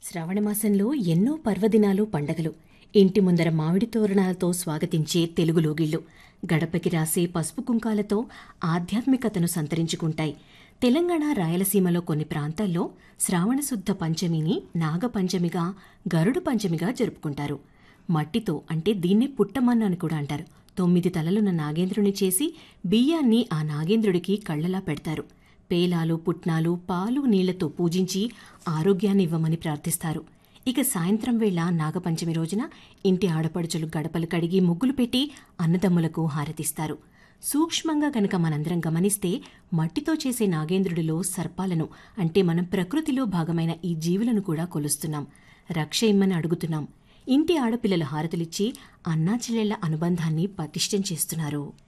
శ్రావణమాసంలో ఎన్నో పర్వదినాలు పండగలు ఇంటి ముందర మామిడి తోరణాలతో స్వాగతించే తెలుగు లోగిళ్లు గడపకి రాసే పసుపు కుంకాలతో ఆధ్యాత్మికతను సంతరించుకుంటాయి తెలంగాణ రాయలసీమలో కొన్ని ప్రాంతాల్లో శ్రావణశుద్ధ పంచమిని నాగపంచమిగా గరుడు పంచమిగా జరుపుకుంటారు మట్టితో అంటే దీన్నే పుట్టమన్ను అని కూడా అంటారు తొమ్మిది తలలున్న నాగేంద్రుని చేసి బియ్యాన్ని ఆ నాగేంద్రుడికి కళ్ళలా పెడతారు పేలాలు పుట్నాలు పాలు నీళ్లతో పూజించి ఆరోగ్యాన్ని ఇవ్వమని ప్రార్థిస్తారు ఇక సాయంత్రం వేళ నాగపంచమి రోజున ఇంటి ఆడపడుచులు గడపలు కడిగి ముగ్గులు పెట్టి అన్నదమ్ములకు హారతిస్తారు సూక్ష్మంగా గనక మనందరం గమనిస్తే మట్టితో చేసే నాగేంద్రుడిలో సర్పాలను అంటే మనం ప్రకృతిలో భాగమైన ఈ జీవులను కూడా కొలుస్తున్నాం రక్ష ఇమ్మని అడుగుతున్నాం ఇంటి ఆడపిల్లల హారతులిచ్చి అన్నాచెల్లెళ్ల అనుబంధాన్ని పటిష్టం చేస్తున్నారు